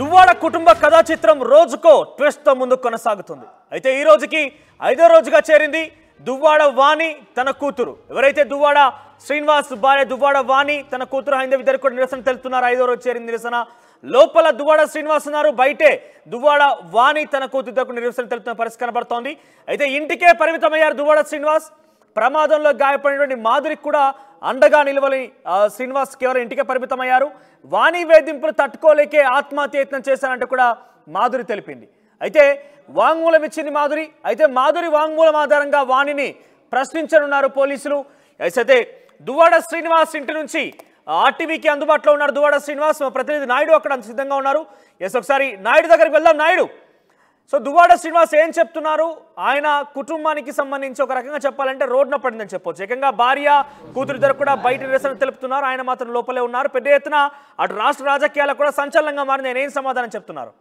దువ్వాడ కుటుంబ కథా చిత్రం రోజుకో ట్విస్ట్ తో ముందుకు కొనసాగుతుంది అయితే ఈ రోజుకి ఐదో రోజుగా చేరింది దువ్వాడ వాణి తన కూతురు ఎవరైతే దువ్వాడ శ్రీనివాస్ భార్య దువ్వాడ వాణి తన కూతురు హైందవి ఇద్దరు కూడా నిరసన తెలుపుతున్నారు ఐదో రోజు చేరింది నిరసన లోపల దువ్వాడ శ్రీనివాస్ ఉన్నారు బయటే దువ్వాడ వాణి తన కూతురు ఇద్దరు కూడా నిరసన తెలుపుతున్న పరిస్థితి కనబడుతోంది అయితే ఇంటికే పరిమితమయ్యారు దువ్వాడ శ్రీనివాస్ ప్రమాదంలో గాయపడినటువంటి మాధురికి కూడా అండగా నిలవని ఆ, శ్రీనివాస్ కేవలం ఇంటికే పరిమితమయ్యారు వాణి వేధింపులు తట్టుకోలేకే ఆత్మహత్య యత్నం చేశారంటే కూడా మాధురి తెలిపింది అయితే వాంగ్మూలం ఇచ్చింది మాధురి అయితే మాధురి వాంగ్మూలం ఆధారంగా వాణిని ప్రశ్నించనున్నారు పోలీసులు అయితే దువ్వాడ శ్రీనివాస్ ఇంటి నుంచి ఆర్టీవీకి అందుబాటులో ఉన్నారు దువ్వాడ శ్రీనివాస్ మా ప్రతినిధి నాయుడు అక్కడ సిద్ధంగా ఉన్నారు ఎస్ ఒకసారి నాయుడు దగ్గరికి వెళ్దాం నాయుడు సో దువ్వాడ శ్రీనివాస్ ఏం చెప్తున్నారు ఆయన కుటుంబానికి సంబంధించి ఒక రకంగా చెప్పాలంటే రోడ్న పడిందని చెప్పొచ్చు ఏకంగా భార్య కూతురు ఇద్దరు కూడా బయట నిరసన తెలుపుతున్నారు ఆయన మాత్రం లోపలే ఉన్నారు పెద్ద ఎత్తున అటు రాష్ట్ర రాజకీయాలకు కూడా సంచలనంగా మారింది ఆయన ఏం సమాధానం చెప్తున్నారు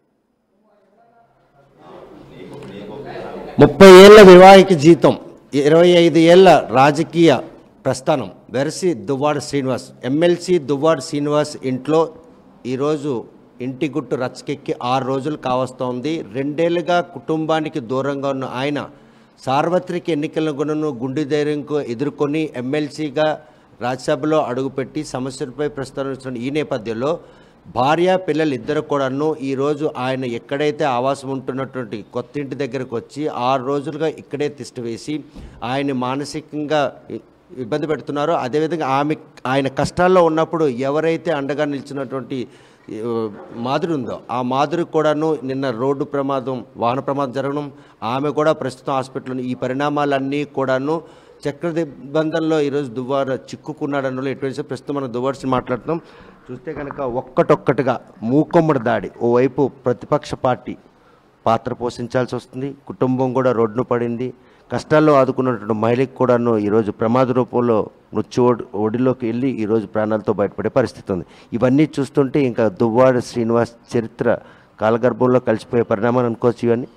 ముప్పై ఏళ్ల వివాహిక జీతం ఇరవై ఐదు ఏళ్ల రాజకీయ ప్రస్థానం వెరసి దువ్వాడ శ్రీనివాస్ ఎమ్మెల్సీ దువ్వాడ శ్రీనివాస్ ఇంట్లో ఈరోజు ఇంటి గుట్టు రచ్చకెక్కి ఆరు రోజులు కావస్తోంది రెండేళ్లుగా కుటుంబానికి దూరంగా ఉన్న ఆయన సార్వత్రిక ఎన్నికల గుణను గుండె ధైర్యంకు ఎదుర్కొని ఎమ్మెల్సీగా రాజ్యసభలో అడుగుపెట్టి సమస్యలపై ప్రస్తావిస్తున్న ఈ నేపథ్యంలో భార్య పిల్లలు ఇద్దరు కూడాను ఈరోజు ఆయన ఎక్కడైతే ఆవాసం ఉంటున్నటువంటి కొత్త ఇంటి దగ్గరకు వచ్చి ఆరు రోజులుగా ఇక్కడే తిష్ట వేసి ఆయన మానసికంగా ఇ- ఇబ్బంది పెడుతున్నారో అదేవిధంగా ఆమె ఆయన కష్టాల్లో ఉన్నప్పుడు ఎవరైతే అండగా నిలిచినటువంటి ఆ, మాధురి ఉందో ఆ మాధురి కూడాను నిన్న రోడ్డు ప్రమాదం వాహన ప్రమాదం జరగడం ఆమె కూడా ప్రస్తుతం హాస్పిటల్లో ఈ పరిణామాలన్నీ కూడాను చక్ర దిగ్బంధంలో ఈరోజు దువ్వార చిక్కుకున్నాడన్నలో ఎటువంటి ప్రస్తుతం మనం దువ్వార్సి మాట్లాడుతున్నాం చూస్తే కనుక ఒక్కటొక్కటిగా మూకొమ్మడి దాడి ఓవైపు ప్రతిపక్ష పార్టీ పాత్ర పోషించాల్సి వస్తుంది కుటుంబం కూడా రోడ్డును పడింది కష్టాల్లో ఆదుకున్నటువంటి మహిళకి కూడాను ఈరోజు ప్రమాద రూపంలో మృత్యు ఒడి- ఒడిలోకి వెళ్ళి ఈరోజు ప్రాణాలతో బయటపడే పరిస్థితి ఉంది ఇవన్నీ చూస్తుంటే ఇంకా దువ్వాడ శ్రీనివాస్ చరిత్ర కాలగర్భంలో కలిసిపోయే పరిణామాలు అనుకోవచ్చు ఇవన్నీ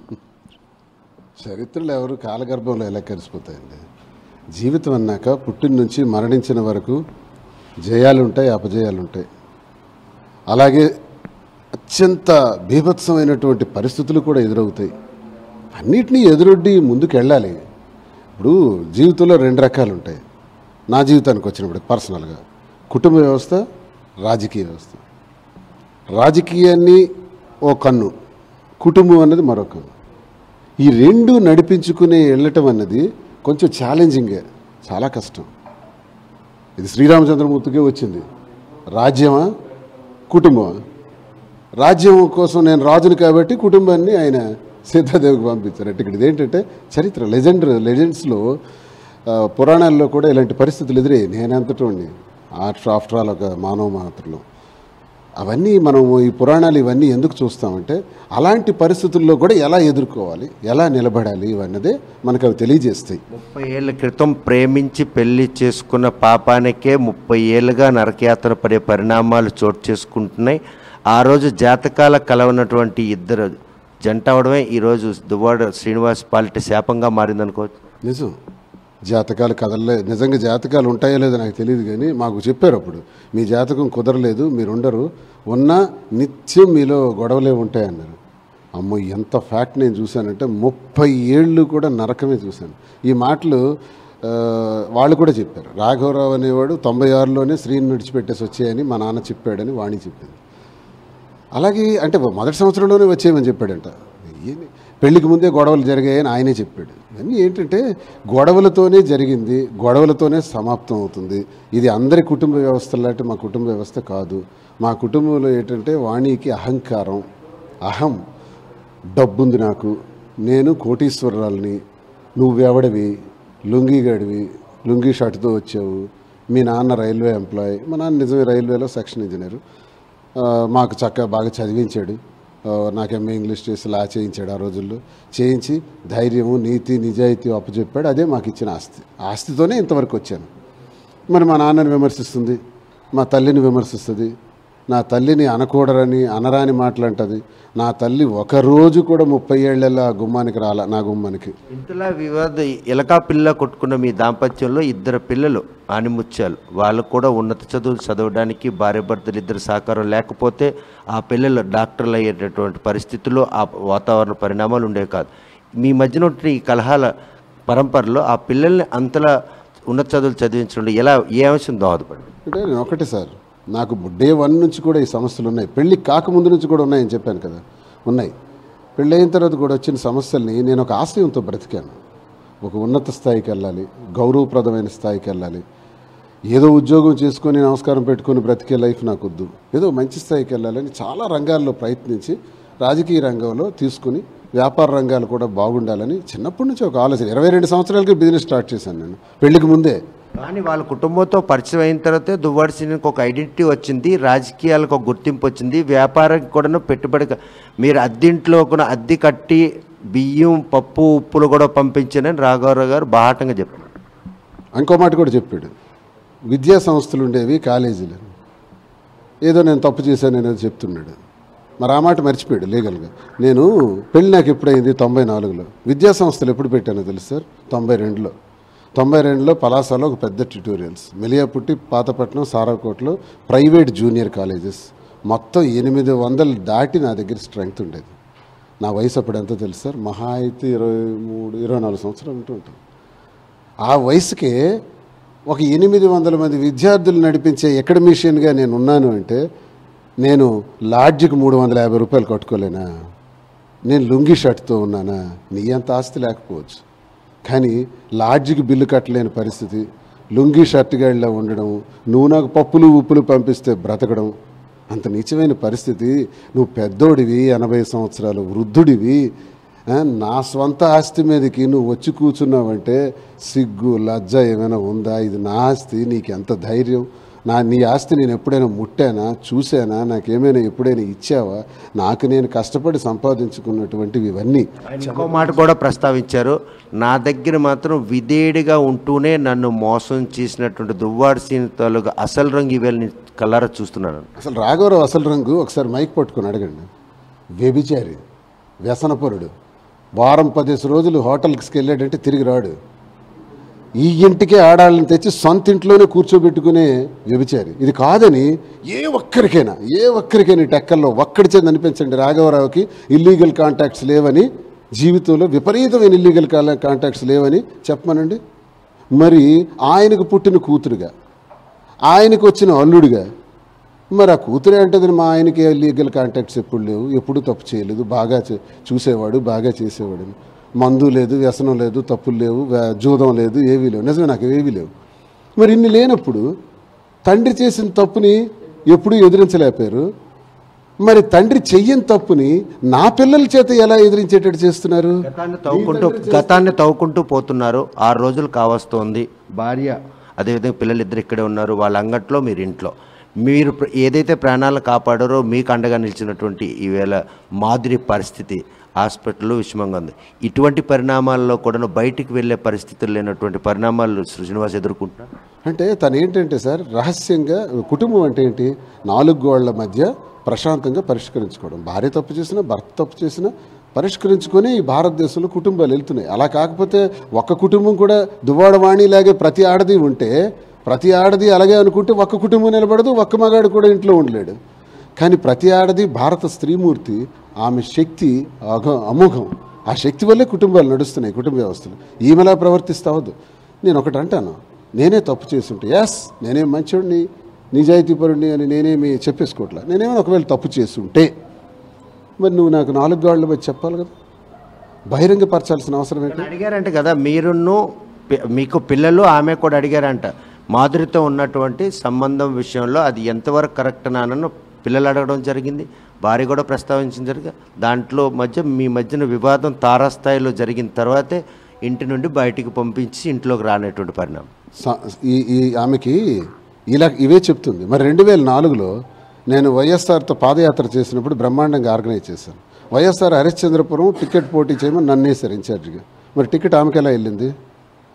చరిత్రలు ఎవరు కాలగర్భంలో ఎలా కలిసిపోతాయండి జీవితం అన్నాక పుట్టిన నుంచి మరణించిన వరకు జయాలు ఉంటాయి అపజయాలు ఉంటాయి అలాగే అత్యంత బీభత్సమైనటువంటి పరిస్థితులు కూడా ఎదురవుతాయి అన్నిటినీ ఎదురొడ్డి ముందుకు వెళ్ళాలి ఇప్పుడు జీవితంలో రెండు రకాలు ఉంటాయి నా జీవితానికి వచ్చినప్పుడు పర్సనల్గా కుటుంబ వ్యవస్థ రాజకీయ వ్యవస్థ రాజకీయాన్ని ఓ కన్ను కుటుంబం అన్నది మరో కన్ను ఈ రెండు నడిపించుకుని వెళ్ళటం అన్నది కొంచెం ఛాలెంజింగే చాలా కష్టం ఇది శ్రీరామచంద్రమూర్తికే వచ్చింది రాజ్యమా కుటుంబమా రాజ్యం కోసం నేను రాజుని కాబట్టి కుటుంబాన్ని ఆయన సీతాదేవికి పంపించారు అంటే ఇక్కడ ఇదేంటంటే చరిత్ర లెజెండ్ లెజెండ్స్లో ఆ, పురాణాల్లో కూడా ఇలాంటి పరిస్థితులు ఎదురయ్యాయి నేనంతటోండి ఆఫ్టర్ ఆల్ ఒక మానవ మాత్రలో అవన్నీ మనం ఈ పురాణాలు ఇవన్నీ ఎందుకు చూస్తామంటే అలాంటి పరిస్థితుల్లో కూడా ఎలా ఎదుర్కోవాలి ఎలా నిలబడాలి ఇవన్నదే మనకు అవి తెలియజేస్తాయి ముప్పై ఏళ్ళ క్రితం ప్రేమించి పెళ్లి చేసుకున్న పాపానికే ముప్పై ఏళ్ళుగా నరకయాతన పడే పరిణామాలు చోటు చేసుకుంటున్నాయి ఆ రోజు జాతకాల కలవనటువంటి ఇద్దరు జంట అవడమే ఈరోజు దువ్వాడ శ్రీనివాస్ పాలిట శాపంగా మారిందనుకోవచ్చు నిజం జాతకాలు కదలలే నిజంగా జాతకాలు ఉంటాయో లేదో నాకు తెలియదు కానీ మాకు చెప్పారు అప్పుడు మీ జాతకం కుదరలేదు మీరు ఉండరు ఉన్నా నిత్యం మీలో గొడవలే ఉంటాయన్నారు అమ్మో ఎంత ఫ్యాక్ట్ నేను చూశానంటే ముప్పై ఏళ్ళు కూడా నరకమే చూశాను ఈ మాటలు ఆ, వాళ్ళు కూడా చెప్పారు రాఘవరావు అనేవాడు తొంభై ఆరులోనే శ్రీని విడిచిపెట్టేసి వచ్చాయని మా నాన్న చెప్పాడని వాణి చెప్పింది అలాగే అంటే మొదటి సంవత్సరంలోనే వచ్చేయమని చెప్పాడంట ఏంది? పెళ్లికి ముందే గొడవలు జరిగాయని ఆయనే చెప్పాడు ఇవన్నీ ఏంటంటే గొడవలతోనే జరిగింది గొడవలతోనే సమాప్తం అవుతుంది ఇది అందరి కుటుంబ వ్యవస్థ లాంటి మా కుటుంబ వ్యవస్థ కాదు మా కుటుంబంలో ఏంటంటే వాణికి అహంకారం అహం డబ్బుంది నాకు నేను కోటీశ్వరాలని నువ్వెవడివి లుంగిగడివి లుంగి షర్ట్తో వచ్చావు మీ నాన్న రైల్వే ఎంప్లాయ్ మా నాన్న నిజమే రైల్వేలో సెక్షన్ ఇంజనీరు ఆ, మాకు చక్కగా బాగా చదివించాడు ఆ, నాకు ఎంఏ ఇంగ్లీష్ చేసి లా చేయించాడు ఆ రోజుల్లో చేయించి ధైర్యము నీతి నిజాయితీ అప్పచెప్పాడు అదే మాకు ఇచ్చిన ఆస్తి ఆస్తితోనే ఇంతవరకు వచ్చాను మరి మా నాన్నని విమర్శిస్తుంది మా తల్లిని విమర్శిస్తుంది నా తల్లిని అనకూడరని అనరాని మాటలంటది నా తల్లి ఒక రోజు కూడా ముప్పై ఏళ్ళ ఆ గుమ్మానికి రాల నా గుమ్మానికి ఇంతలా వివాద ఎలకా పిల్ల కొట్టుకున్న మీ దాంపత్యంలో ఇద్దరు పిల్లలు ఆనిముత్యాలు వాళ్ళు కూడా ఉన్నత చదువులు చదవడానికి భార్య భర్తలు ఇద్దరు సహకారం లేకపోతే ఆ పిల్లలు డాక్టర్లు అయ్యేటటువంటి పరిస్థితుల్లో ఆ వాతావరణ పరిణామాలు ఉండేవి కాదు మీ మధ్యన ఉంటున్న ఈ కలహాల పరంపరలో ఆ పిల్లల్ని అంతలా ఉన్నత చదువులు చదివించడం ఎలా ఏ అంశం దోహదపడింది అంటే నేను ఒకటి సార్ నాకు డే వన్ నుంచి కూడా ఈ సమస్యలు ఉన్నాయి పెళ్ళి కాకముందు నుంచి కూడా ఉన్నాయని చెప్పాను కదా ఉన్నాయి పెళ్ళి అయిన తర్వాత కూడా వచ్చిన సమస్యల్ని నేను ఒక ఆశయంతో బ్రతికాను ఒక ఉన్నత స్థాయికి వెళ్ళాలి గౌరవప్రదమైన స్థాయికి వెళ్ళాలి ఏదో ఉద్యోగం చేసుకొని నమస్కారం పెట్టుకొని బ్రతికే లైఫ్ నాకు వద్దు ఏదో మంచి స్థాయికి వెళ్ళాలని చాలా రంగాల్లో ప్రయత్నించి రాజకీయ రంగంలో తీసుకుని వ్యాపార రంగాలు కూడా బాగుండాలని చిన్నప్పటి నుంచి ఒక ఆలోచన ఇరవై రెండు సంవత్సరాలకి బిజినెస్ స్టార్ట్ చేశాను నేను పెళ్లికి ముందే కానీ వాళ్ళ కుటుంబంతో పరిచయం అయిన తర్వాతే దువ్వాడి సినిమాకి ఒక ఐడెంటిటీ వచ్చింది రాజకీయాలకు ఒక గుర్తింపు వచ్చింది వ్యాపారానికి కూడా పెట్టుబడి క- మీరు అద్దెంట్లో కూడా అద్దె కట్టి బియ్యం పప్పు ఉప్పులు కూడా పంపించానని రాఘవరావు గారు బాహాటంగా చెప్పారు ఇంకో మాట కూడా చెప్పాడు విద్యా సంస్థలు ఉండేవి కాలేజీలు ఏదో నేను తప్పు చేశాను అనేది చెప్తున్నాడు మరి ఆ మాట మర్చిపోయాడు లీగల్గా నేను పెళ్ళి నాకు ఎప్పుడైంది తొంభై నాలుగులో విద్యా సంస్థలు ఎప్పుడు పెట్టానో తెలుసు సార్ తొంభై రెండులో తొంభై రెండులో పలాసలో ఒక పెద్ద ట్యూటోరియల్స్ మెలియాపుట్టి పాతపట్నం సారాకోట్లో ప్రైవేట్ జూనియర్ కాలేజెస్ మొత్తం ఎనిమిది వందలు దాటి నా దగ్గర స్ట్రెంగ్త్ ఉండేది నా వయసు అప్పుడు ఎంత తెలుసు సార్ మహా అయితే ఇరవై మూడు ఇరవై నాలుగు సంవత్సరాలు ఉంటూ ఉంటుంది ఆ వయసుకే ఒక ఎనిమిది వందల మంది విద్యార్థులు నడిపించే అకాడమిషియన్గా నేను ఉన్నాను అంటే నేను లాడ్జికి మూడు వందల యాభై రూపాయలు కట్టుకోలేనా నేను లుంగి షర్ట్తో ఉన్నానా నీ అంత ఆస్తి లేకపోవచ్చు కానీ లాడ్జికి బిల్లు కట్టలేని పరిస్థితి లుంగి షర్ట్ గాడిలో ఉండడం నువ్వు నాకు పప్పులు ఉప్పులు పంపిస్తే బ్రతకడం అంత నీచమైన పరిస్థితి నువ్వు పెద్దోడివి ఎనభై సంవత్సరాలు వృద్ధుడివి ఆ, నా స్వంత ఆస్తి మీదకి నువ్వు వచ్చి కూర్చున్నావంటే సిగ్గు లజ్జ ఏమైనా ఉందా ఇది నా ఆస్తి నీకు ఎంత ధైర్యం నా నీ ఆస్తి నేను ఎప్పుడైనా ముట్టానా చూసానా నాకేమైనా ఎప్పుడైనా ఇచ్చావా నాకు నేను కష్టపడి సంపాదించుకున్నటువంటివి ఇవన్నీ ఆయన ఇంకో మాట కూడా ప్రస్తావించారు నా దగ్గర మాత్రం విధేయుడిగా ఉంటూనే నన్ను మోసం చేసినటువంటి దువ్వాడి సీన్ తాలూకు అసలు రంగు ఇవాళ నేను కల్లారా చూస్తున్నాను అసలు రాఘవరావు అసలు రంగు ఒకసారి మైక్ పట్టుకొని అడగండి వ్యభిచారి వ్యసనపరుడు వారం పదిహేను రోజులు హోటల్కి వెళ్ళాడంటే తిరిగి రాడు ఈ ఇంటికే ఆడాళ్ళని తెచ్చి సొంత ఇంట్లోనే కూర్చోబెట్టుకునే వ్యభిచారి ఇది కాదని ఏ ఒక్కరికైనా ఏ ఒక్కరికైనా ఈ టెక్కల్లో ఒక్కడి చేత అనిపించండి రాఘవరావుకి ఇల్లీగల్ కాంటాక్ట్స్ లేవని జీవితంలో విపరీతమైన ఇల్లీగల్ కాంటాక్ట్స్ లేవని చెప్పమనండి మరి ఆయనకు పుట్టిన కూతురుగా ఆయనకు వచ్చిన అల్లుడిగా మరి ఆ కూతురే అంటది మా ఆయనకి లీగల్ కాంటాక్ట్స్ ఎప్పుడు లేవు ఎప్పుడు తప్పు చేయలేదు బాగా చే- చూసేవాడు బాగా చేసేవాడు అని. మందు లేదు వ్యసనం లేదు తప్పులు లేవు వే- జూదం లేదు ఏవీ లేవు నిజమే నాకు ఏవీ లేవు మరి ఇన్ని లేనప్పుడు తండ్రి చేసిన తప్పుని ఎప్పుడూ ఎదిరించలేపారు మరి తండ్రి చెయ్యని తప్పుని నా పిల్లల చేత ఎలా ఎదిరించేటట్టు చేస్తున్నారు గతాన్ని తవ్వుకుంటూ గతాన్ని తవ్వుకుంటూ పోతున్నారు ఆరు రోజులు కావస్తోంది భార్య అదేవిధంగా పిల్లలు ఇద్దరు ఇక్కడే ఉన్నారు వాళ్ళ అంగట్లో మీరు ఇంట్లో మీరు ప్ర- ఏదైతే ప్రాణాలను కాపాడారో మీకు అండగా నిలిచినటువంటి ఈవేళ మాదిరి పరిస్థితి హాస్పిటల్లో విషమంగా ఉంది ఇటువంటి పరిణామాల్లో కూడా బయటికి వెళ్ళే పరిస్థితులు లేనటువంటి పరిణామాలు శ్రీనివాస్ ఎదుర్కొంటున్నారు అంటే తను ఏంటంటే సార్ రహస్యంగా కుటుంబం అంటే ఏంటి నాలుగు గోళ్ల మధ్య ప్రశాంతంగా పరిష్కరించుకోవడం భార్య తప్పు చేసినా భర్త తప్పు చేసినా పరిష్కరించుకొని ఈ భారతదేశంలో కుటుంబాలు వెళ్తున్నాయి అలా కాకపోతే ఒక్క కుటుంబం కూడా దువ్వాడవాణిలాగే ప్రతి ఆడది ఉంటే ప్రతి ఆడది అలాగే అనుకుంటే ఒక్క కుటుంబం నిలబడదు ఒక్క మగాడు కూడా ఇంట్లో ఉండలేడు కానీ ప్రతి ఆడది భారత స్త్రీమూర్తి ఆమె శక్తి అఘ అమోఘం ఆ శక్తి వల్లే కుటుంబాలు నడుస్తున్నాయి కుటుంబ వ్యవస్థలు ఈమెలా ప్రవర్తిస్తావద్దు నేను ఒకటి అంటాను నేనే తప్పు చేస్తుంటే ఎస్ నేనేం మంచోడిని నిజాయితీపరుడిని అని నేనేమి చెప్పేసుకోవట్లా నేనేమైనా ఒకవేళ తప్పు చేస్తుంటే మరి నువ్వు నాకు నాలుగు గాళ్ళు వచ్చి చెప్పాలి కదా బహిరంగపరచాల్సిన అవసరం ఏంటి అడిగారంట కదా మీరును పి- మీకు పిల్లలు ఆమె కూడా అడిగారంట మాధురితో ఉన్నటువంటి సంబంధం విషయంలో అది ఎంతవరకు కరెక్ట్ నానను పిల్లలు అడగడం జరిగింది భార్య కూడా ప్రస్తావించడం జరిగింది దాంట్లో మధ్య మీ మధ్యన వివాదం తారాస్థాయిలో జరిగిన తర్వాతే ఇంటి నుండి బయటికి పంపించి ఇంట్లోకి రానటువంటి పరిణామం స- ఈ ఈ ఆమెకి ఇలా ఇవే చెప్తుంది మరి రెండు వేల నాలుగులో నేను వైఎస్ఆర్తో పాదయాత్ర చేసినప్పుడు బ్రహ్మాండంగా ఆర్గనైజ్ చేశాను వైఎస్ఆర్ హరిశ్చంద్రపురం టికెట్ పోటీ చేయమని నన్ను వేశారు ఇన్ఛార్జిగా మరి టికెట్ ఆమెకి ఎలా వెళ్ళింది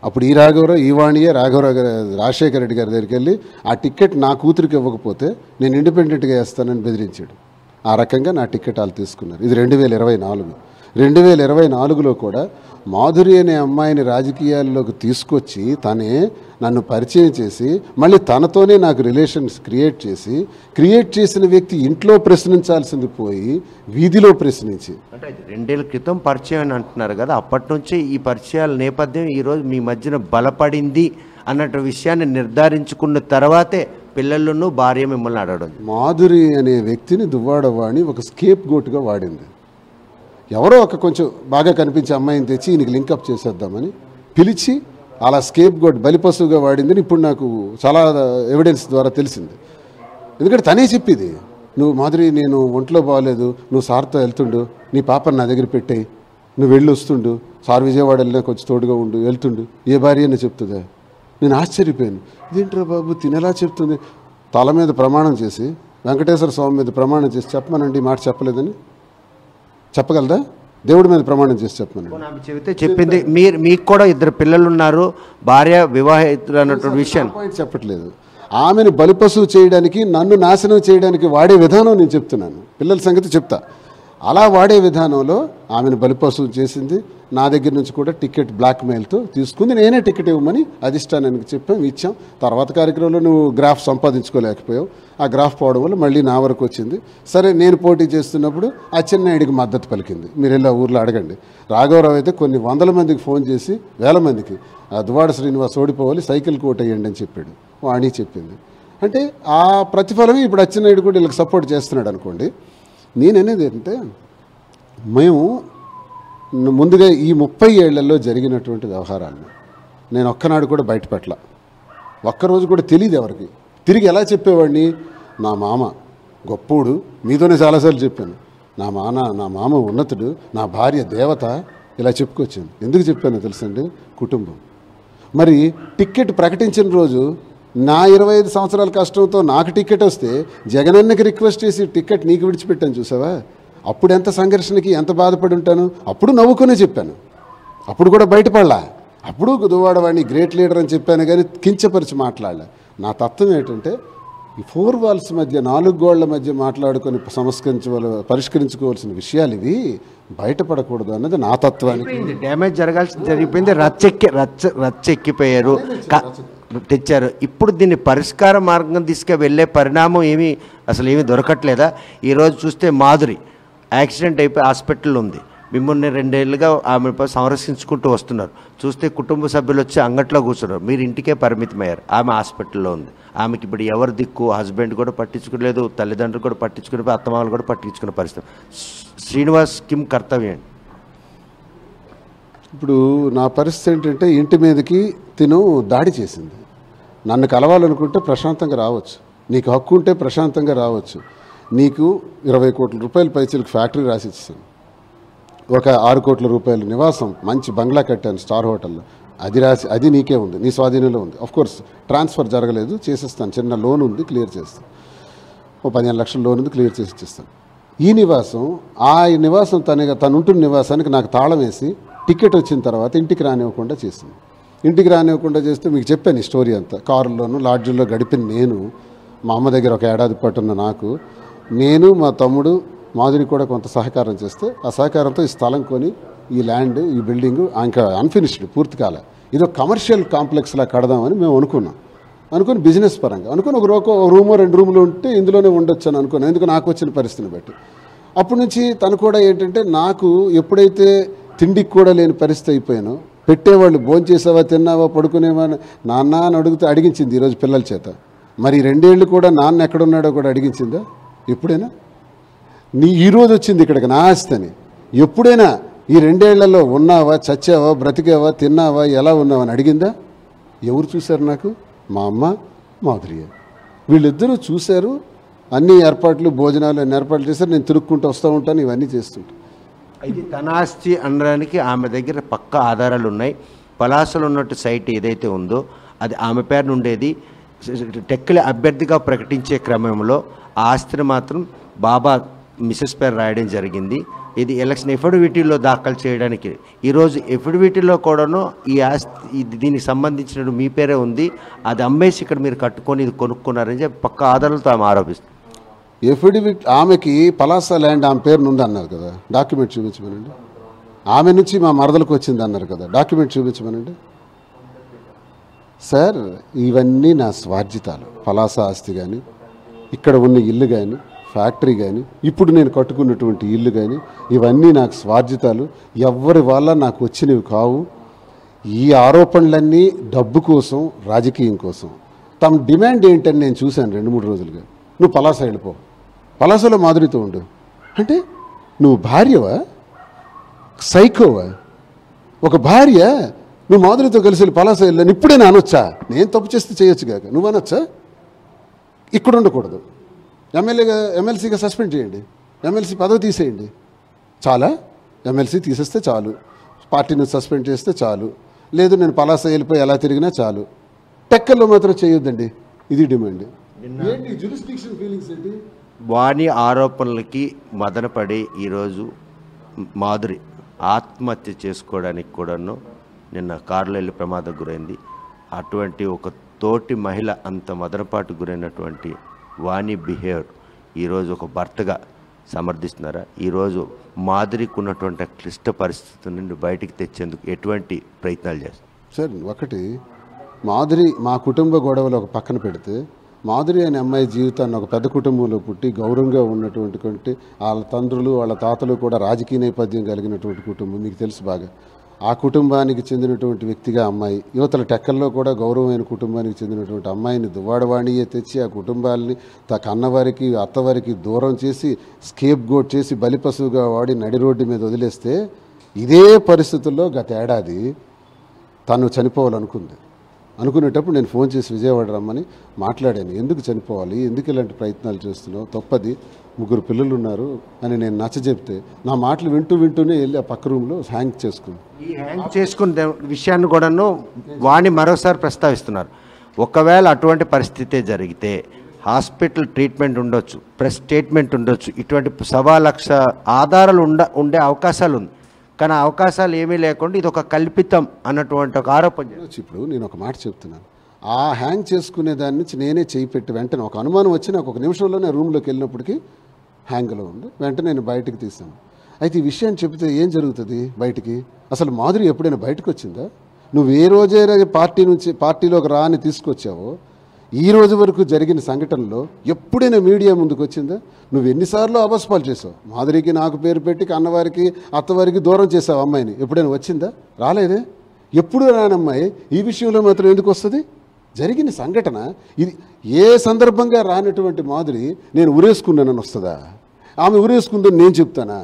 అప్పుడు ఈ రాఘవరావు ఈ వాణియే రాఘవరావు గారి రాజశేఖర రెడ్డి గారి దగ్గరికి వెళ్ళి ఆ టికెట్ నా కూతురికి ఇవ్వకపోతే నేను ఇండిపెండెంట్గా వేస్తానని బెదిరించాడు ఆ రకంగా నా టికెట్ వాళ్ళు తీసుకున్నారు ఇది రెండు వేల ఇరవై నాలుగు రెండు వేల ఇరవై నాలుగులో కూడా మాధురి అనే అమ్మాయిని రాజకీయాల్లోకి తీసుకొచ్చి తనే నన్ను పరిచయం చేసి మళ్ళీ తనతోనే నాకు రిలేషన్స్ క్రియేట్ చేసి క్రియేట్ చేసిన వ్యక్తి ఇంట్లో ప్రశ్నించాల్సింది పోయి వీధిలో ప్రశ్నించి అంటే అది రెండేళ్ల క్రితం పరిచయం అని అంటున్నారు కదా అప్పటి నుంచి ఈ పరిచయాల నేపథ్యం ఈరోజు మీ మధ్యన బలపడింది అన్నట్టు విషయాన్ని నిర్ధారించుకున్న తర్వాతే పిల్లలను భార్య మిమ్మల్ని అడగడం మాధురి అనే వ్యక్తిని దువ్వాడవాణి ఒక స్కేప్ గోట్గా వాడింది ఎవరో ఒక కొంచెం బాగా కనిపించే అమ్మాయిని తెచ్చి ఈయనకి లింకప్ చేసేద్దామని పిలిచి అలా స్కేప్ గోట్ బలిపశువుగా వాడిందని ఇప్పుడు నాకు చాలా ఎవిడెన్స్ ద్వారా తెలిసింది ఎందుకంటే తనే చెప్పింది నువ్వు మాధురి నేను ఒంట్లో బాగాలేదు నువ్వు సార్తో వెళ్తుండు నీ పాపని నా దగ్గర పెట్టేయి నువ్వు వెళ్ళి వస్తుండు సార్ విజయవాడ వెళ్ళినా కొంచెం తోడుగా ఉండు వెళ్తుండు ఏ భార్య అని చెప్తుందా నేను ఆశ్చర్యపోయాను ఇదేంట్రా బాబు తినేలా చెప్తుంది తల మీద ప్రమాణం చేసి వెంకటేశ్వర స్వామి మీద ప్రమాణం చేసి చెప్పమనండి ఈ మాట చెప్పలేదని చెప్పగలదా దేవుడి మీద ప్రమాణం చేసి చెప్పమనండి ఆమె చెబితే చెప్పింది మీరు మీకు కూడా ఇద్దరు పిల్లలు ఉన్నారు భార్య వివాహితులు అన్నటువంటి విషయం పాయింట్ చెప్పట్లేదు ఆమెను బలిపశువు చేయడానికి నన్ను నాశనం చేయడానికి వాడే విధానం నేను చెప్తున్నాను పిల్లల సంగతి చెప్తా అలా వాడే విధానంలో ఆమెను బలిపశువు చేసింది నా దగ్గర నుంచి కూడా టికెట్ బ్లాక్ మెయిల్తో తీసుకుంది నేనే టికెట్ ఇవ్వమని అధిష్టానానికి చెప్పాం ఇచ్చాం తర్వాత కార్యక్రమంలో నువ్వు గ్రాఫ్ సంపాదించుకోలేకపోయావు ఆ గ్రాఫ్ పోవడం వల్ల మళ్ళీ నా వరకు వచ్చింది సరే నేను పోటీ చేస్తున్నప్పుడు అచ్చెన్నాయుడికి మద్దతు పలికింది మీరు వెళ్ళి ఆ ఊర్లో అడగండి రాఘవరావు అయితే కొన్ని వందల మందికి ఫోన్ చేసి వేల మందికి ఆ దువాడ శ్రీనివాస్ ఓడిపోవాలి సైకిల్ కోట్ వేయండి అని చెప్పాడు వాణి చెప్పింది అంటే ఆ ప్రతిఫలమే ఇప్పుడు అచ్చెన్నాయుడు కూడా వీళ్ళకి సపోర్ట్ చేస్తున్నాడు అనుకోండి నేననేది ఏంటంటే మేము న- ముందుగా ఈ ముప్పై ఏళ్లలో జరిగినటువంటి వ్యవహారాలను నేను ఒక్కనాడు కూడా బయటపెట్టల ఒక్కరోజు కూడా తెలియదు ఎవరికి తిరిగి ఎలా చెప్పేవాడిని నా మామ గొప్పోడు మీతోనే చాలాసార్లు చెప్పాను నా మాన నా మామ ఉన్నతుడు నా భార్య దేవత ఇలా చెప్పుకొచ్చాను ఎందుకు చెప్పానో తెలుసండి కుటుంబం మరి టికెట్ ప్రకటించిన రోజు నా ఇరవై ఐదు సంవత్సరాల కష్టంతో నాకు టికెట్ వస్తే జగనన్నకి రిక్వెస్ట్ చేసి టికెట్ నీకు విడిచిపెట్టాను చూసావా అప్పుడు ఎంత సంఘర్షణకి ఎంత బాధపడి ఉంటాను అప్పుడు నవ్వుకునే చెప్పాను అప్పుడు కూడా బయటపడలా అప్పుడు దువ్వాడవాడిని గ్రేట్ లీడర్ అని చెప్పాను కానీ కించపరిచి మాట్లాడలే నా తత్వం ఏంటంటే ఈ ఫోర్ వాల్స్ మధ్య నాలుగు గోళ్ల మధ్య మాట్లాడుకొని సంస్కరించవల పరిష్కరించుకోవాల్సిన విషయాలు ఇవి బయటపడకూడదు అన్నది నా తత్వానికి డ్యామేజ్ జరగాల్సింది జరిగిపోయింది రచ్చెక్కి రచ్చ రచ్చెక్కిపోయారు క- తెచ్చారు ఇప్పుడు దీన్ని పరిష్కార మార్గం తీసుకు వెళ్ళే పరిణామం ఏమీ అసలు ఏమీ దొరకట్లేదా ఈరోజు చూస్తే మాధురి యాక్సిడెంట్ అయిపోయి హాస్పిటల్లో ఉంది మిమ్మల్ని రెండేళ్లుగా ఆమె సంరక్షించుకుంటూ వస్తున్నారు చూస్తే కుటుంబ సభ్యులు వచ్చి అంగట్లో కూర్చున్నారు మీరు ఇంటికే పరిమితమయ్యారు ఆమె హాస్పిటల్లో ఉంది ఆమెకి ఇప్పుడు ఎవరు దిక్కు హస్బెండ్ కూడా పట్టించుకోలేదు తల్లిదండ్రులు కూడా పట్టించుకునే అత్తమామలు కూడా పట్టించుకునే పరిస్థితి శ్రీనివాస్ కిమ్ కర్తవ్యం ఇప్పుడు నా పరిస్థితి ఏంటంటే ఇంటి మీదకి తిను దాడి చేసింది నన్ను కలవాలనుకుంటే ప్రశాంతంగా రావచ్చు నీకు హక్కు ఉంటే ప్రశాంతంగా రావచ్చు నీకు ఇరవై కోట్ల రూపాయల పైచలకు ఫ్యాక్టరీ రాసి ఇచ్చాను ఒక ఆరు కోట్ల రూపాయల నివాసం మంచి బంగ్లా కట్టాను స్టార్ హోటల్లో అది రాసి అది నీకే ఉంది నీ స్వాధీనంలో ఉంది అఫ్ కోర్స్ ట్రాన్స్ఫర్ జరగలేదు చేసేస్తాను చిన్న లోన్ ఉంది క్లియర్ చేస్తాను ఓ పదిహేను లక్షల లోన్ ఉంది క్లియర్ చేసి ఇచ్చేస్తాను ఈ నివాసం ఆ నివాసం తన తను ఉంటున్న నివాసానికి నాకు తాళం వేసి టికెట్ వచ్చిన తర్వాత ఇంటికి రానివ్వకుండా చేసింది ఇంటికి రానివ్వకుండా చేస్తే మీకు చెప్పాను ఈ స్టోరీ అంతా కారులోను లాడ్జిల్లో గడిపిన నేను మా అమ్మ దగ్గర ఒక ఏడాది పట్టున్న నాకు నేను మా తమ్ముడు మాధురి కూడా కొంత సహకారం చేస్తే ఆ సహకారంతో ఈ స్థలం కొని ఈ ల్యాండ్ ఈ బిల్డింగ్ ఇంకా అన్ఫినిష్డ్ పూర్తి కాలే ఇది ఒక కమర్షియల్ కాంప్లెక్స్లా కడదామని మేము అనుకున్నాం అనుకుని బిజినెస్ పరంగా అనుకుని ఒక రోకో ఒక రూమో రెండు రూములు ఉంటే ఇందులోనే ఉండొచ్చు అని అనుకున్నాను ఎందుకు నాకు వచ్చిన పరిస్థితిని బట్టి అప్పటి నుంచి తను కూడా ఏంటంటే నాకు ఎప్పుడైతే తిండికి కూడా లేని పరిస్థితి అయిపోయానో పెట్టేవాళ్ళు భోజనం చేసావా తిన్నావా పడుకునేవా అని నాన్న అని అడుగుతూ అడిగించింది ఈరోజు పిల్లల చేత మరి ఈ రెండేళ్ళు కూడా నాన్న ఎక్కడున్నాడో కూడా అడిగించిందా ఎప్పుడైనా నీ ఈరోజు వచ్చింది ఇక్కడికి నా ఆస్తిని ఎప్పుడైనా ఈ రెండేళ్లలో ఉన్నావా చచ్చావా బ్రతికావా తిన్నావా ఎలా ఉన్నావా అని అడిగిందా ఎవరు చూశారు నాకు మా అమ్మ మాధుర్య వీళ్ళిద్దరూ చూశారు అన్ని ఏర్పాట్లు భోజనాలు అన్ని ఏర్పాట్లు చేశారు నేను తిరుక్కుంటూ వస్తూ ఉంటాను ఇవన్నీ చేస్తుంటాను ఇది తన ఆస్తి అనడానికి ఆమె దగ్గర పక్క ఆధారాలు ఉన్నాయి పలాసలో ఉన్నట్టు సైట్ ఏదైతే ఉందో అది ఆమె పేరున ఉండేది టెక్కలి అభ్యర్థిగా ప్రకటించే క్రమంలో ఆ ఆస్తిని మాత్రం బాబా మిసెస్ పేరు రాయడం జరిగింది ఇది ఎలక్షన్ ఎఫిడవిటీలో దాఖలు చేయడానికి ఈరోజు ఎఫిడవిటీలో కూడాను ఈ ఆస్తి ఇది దీనికి సంబంధించిన మీ పేరే ఉంది అది అమ్మేసి ఇక్కడ మీరు కట్టుకొని ఇది కొనుక్కున్నారని చెప్పి పక్క ఆధారాలతో ఆమె ఆరోపిస్తుంది ఎఫిడవిట్ ఆమెకి పలాస ల్యాండ్ ఆమె పేరును ఉంది అన్నారు కదా డాక్యుమెంట్ చూపించమనండి ఆమె నుంచి మా మరదలకు వచ్చింది అన్నారు కదా డాక్యుమెంట్ చూపించమనండి సార్ ఇవన్నీ నా స్వార్జితాలు పలాస ఆస్తి కానీ ఇక్కడ ఉన్న ఇల్లు కానీ ఫ్యాక్టరీ కానీ ఇప్పుడు నేను కట్టుకున్నటువంటి ఇల్లు కానీ ఇవన్నీ నాకు స్వార్జితాలు ఎవరి వల్ల నాకు వచ్చినవి కావు ఈ ఆరోపణలన్నీ డబ్బు కోసం రాజకీయం కోసం తమ డిమాండ్ ఏంటని నేను చూశాను రెండు మూడు రోజులుగా నువ్వు పలాస వెళ్ళిపో పలాసలో మాధురితో ఉండు అంటే నువ్వు భార్యవా సైకోవా ఒక భార్య నువ్వు మాధురితో కలిసి వెళ్ళి పలాస వెళ్ళని ఇప్పుడే నేను అనొచ్చా నేను తప్పు చేస్తే చేయొచ్చు కాక నువ్వు అనొచ్చా ఇక్కడ ఉండకూడదు ఎమ్మెల్యేగా ఎమ్మెల్సీగా సస్పెండ్ చేయండి ఎమ్మెల్సీ పదవి తీసేయండి చాలా ఎమ్మెల్సీ తీసేస్తే చాలు పార్టీని సస్పెండ్ చేస్తే చాలు లేదు నేను పలాస వెళ్ళిపోయి ఎలా తిరిగినా చాలు టెక్కల్లో మాత్రం చేయొద్దండి ఇది డిమాండ్ ఏంటి jurisdiction feelings ఏంటి వాణి ఆరోపణలకి మదనపడి ఈరోజు మాధురి ఆత్మహత్య చేసుకోవడానికి కూడాను నిన్న కారులో వెళ్ళి ప్రమాదం గురైంది అటువంటి ఒక తోటి మహిళ అంత మదనపాటు గురైనటువంటి వాణి బిహేవియర్ ఈరోజు ఒక భర్తగా సమర్థిస్తున్నారా ఈరోజు మాధురికి ఉన్నటువంటి క్లిష్ట పరిస్థితుల నుండి బయటికి తెచ్చేందుకు ఎటువంటి ప్రయత్నాలు చేస్తారు సార్ ఒకటి మాధురి మా కుటుంబ గొడవలు ఒక పక్కన పెడితే మాధురి అనే అమ్మాయి జీవితాన్ని ఒక పెద్ద కుటుంబంలో పుట్టి గౌరవంగా ఉన్నటువంటి కొంటి వాళ్ళ తండ్రులు వాళ్ళ తాతలు కూడా రాజకీయ నేపథ్యం కలిగినటువంటి కుటుంబం మీకు తెలుసు బాగా ఆ కుటుంబానికి చెందినటువంటి వ్యక్తిగా అమ్మాయి యువతల టెక్కల్లో కూడా గౌరవమైన కుటుంబానికి చెందినటువంటి అమ్మాయిని దువ్వాడవాణియే తెచ్చి ఆ కుటుంబాలని త కన్నవారికి అత్తవారికి దూరం చేసి స్కేప్ గోట్ చేసి బలిపశువుగా వాడి నడి రోడ్డు మీద వదిలేస్తే ఇదే పరిస్థితుల్లో గత ఏడాది తను చనిపోవాలనుకుంది అనుకునేటప్పుడు నేను ఫోన్ చేసి విజయవాడ రమ్మని మాట్లాడాను ఎందుకు చనిపోవాలి ఎందుకు ఇలాంటి ప్రయత్నాలు చేస్తున్నావు తప్పది ముగ్గురు పిల్లలు ఉన్నారు అని నేను నచ్చ చెప్తే నా మాటలు వింటూ వింటూనే వెళ్ళి ఆ పక్క రూమ్లో హ్యాంగ్ చేసుకుంది ఈ హ్యాంగ్ చేసుకున్న విషయాన్ని కూడాను వాణి మరోసారి ప్రస్తావిస్తున్నారు ఒకవేళ అటువంటి పరిస్థితే జరిగితే హాస్పిటల్ ట్రీట్మెంట్ ఉండొచ్చు ప్రెస్ స్టేట్మెంట్ ఉండొచ్చు ఇటువంటి సవా లక్ష ఆధారాలు ఉండ ఉండే అవకాశాలు ఉంది కానీ ఆ అవకాశాలు ఏమీ లేకుండా ఇది ఒక కల్పితం అన్నటువంటి ఒక ఆరోపణ చేశారు. వచ్చి ఇప్పుడు నేను ఒక మాట చెప్తున్నాను ఆ హ్యాంగ్ చేసుకునే దాని నుంచి నేనే చేయి పెట్టి వెంటనే ఒక అనుమానం వచ్చి నాకు ఒక నిమిషంలోనే రూమ్లోకి వెళ్ళినప్పటికీ హ్యాంగ్లో ఉంది వెంటనే నేను బయటకు తీసాను అయితే ఈ విషయం చెబితే ఏం జరుగుతుంది బయటికి అసలు మాధురి ఎప్పుడైనా బయటకు వచ్చిందా నువ్వు ఏ రోజే పార్టీ నుంచి పార్టీలోకి రా అని తీసుకొచ్చావో ఈ రోజు వరకు జరిగిన సంఘటనలో ఎప్పుడైనా మీడియా ముందుకు వచ్చిందా నువ్వు ఎన్నిసార్లు అబస్పాలు చేసావు మాధురికి నాకు పేరు పెట్టి కన్నవారికి అత్తవారికి దూరం చేసావు అమ్మాయిని ఎప్పుడైనా వచ్చిందా రాలేదే ఎప్పుడు రానమ్మాయి ఈ విషయంలో మాత్రం ఎందుకు వస్తుంది జరిగిన సంఘటన ఇది ఏ సందర్భంగా రానటువంటి మాధురి నేను ఉరేసుకున్నానని వస్తుందా ఆమె ఉరేసుకుందని నేను చెప్తానా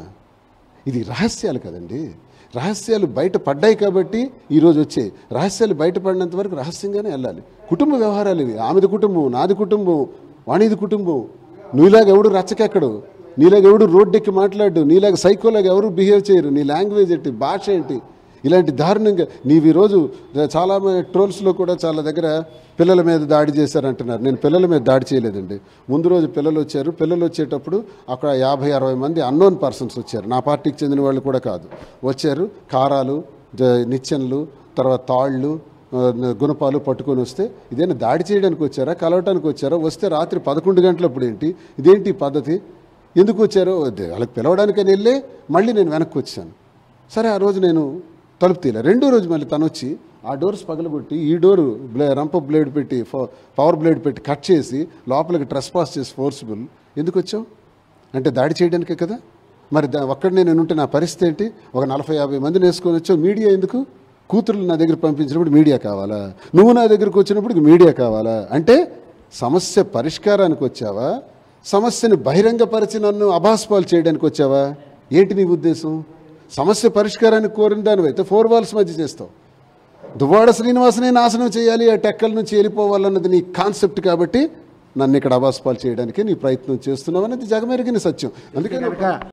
ఇది రహస్యాలు కదండి రహస్యాలు బయట పడ్డాయి కాబట్టి ఈరోజు వచ్చాయి రహస్యాలు బయటపడినంత వరకు రహస్యంగానే వెళ్ళాలి కుటుంబ వ్యవహారాలు ఇవి ఆమెది కుటుంబం నాది కుటుంబం వాణిది కుటుంబం నీలాగా ఎవడు రచ్చకెక్కడు నీలాగా ఎవడు రోడ్డెక్కి మాట్లాడు నీలాగా సైకోలాగా ఎవరు బిహేవ్ చేయరు నీ లాంగ్వేజ్ ఏంటి భాష ఏంటి ఇలాంటి దారుణంగా నీవు ఈరోజు చాలా ట్రోల్స్లో కూడా చాలా దగ్గర పిల్లల మీద దాడి చేశారంటున్నారు నేను పిల్లల మీద దాడి చేయలేదండి ముందు రోజు పిల్లలు వచ్చారు పిల్లలు వచ్చేటప్పుడు అక్కడ యాభై అరవై మంది అన్నోన్ పర్సన్స్ వచ్చారు నా పార్టీకి చెందిన వాళ్ళు కూడా కాదు వచ్చారు కారాలు జ- నిచ్చెనలు తర్వాత తాళ్ళు ఆ, గుణపాలు పట్టుకొని వస్తే ఇదేనా దాడి చేయడానికి వచ్చారా కలవటానికి వచ్చారా వస్తే రాత్రి పదకొండు గంటలప్పుడు ఏంటి ఇదేంటి ఈ పద్ధతి ఎందుకు వచ్చారో అదే వాళ్ళకి పిలవడానికని వెళ్ళి మళ్ళీ నేను వెనక్కి వచ్చాను సరే ఆ రోజు నేను తలుపు తీయలే రెండో రోజు మళ్ళీ తను వచ్చి ఆ డోర్స్ పగలగొట్టి ఈ డోరు బ్లే రంప బ్లేడ్ పెట్టి ఫ- పవర్ బ్లేడ్ పెట్టి కట్ చేసి లోపలికి ట్రెస్ పాస్ చేసి ఫోర్స్బుల్ ఎందుకు వచ్చావు అంటే దాడి చేయడానికే కదా మరి దా ఒక్కడనే నేను ఉంటే నా పరిస్థితి ఏంటి ఒక నలభై యాభై మందిని వేసుకొని వచ్చావు మీడియా ఎందుకు కూతుర్లు నా దగ్గర పంపించినప్పుడు మీడియా కావాలా నువ్వు నా దగ్గరకు వచ్చినప్పుడు మీడియా కావాలా అంటే సమస్య పరిష్కారానికి వచ్చావా సమస్యని బహిరంగపరిచి నన్ను అభాస్పాలు చేయడానికి వచ్చావా ఏంటి నీ ఉద్దేశం సమస్య పరిష్కారానికి కోరిన దానివైతే ఫోర్ వాల్స్ మధ్య చేస్తావు దువ్వాడ శ్రీనివాసనే నాశనం చేయాలి ఆ టెక్కల నుంచి వెళ్ళిపోవాలన్నది నీ కాన్సెప్ట్ కాబట్టి నన్ను ఇక్కడ అభాస్పాలు చేయడానికి నీ ప్రయత్నం చేస్తున్నావు అనేది జగమెరిగిన సత్యం అందుకని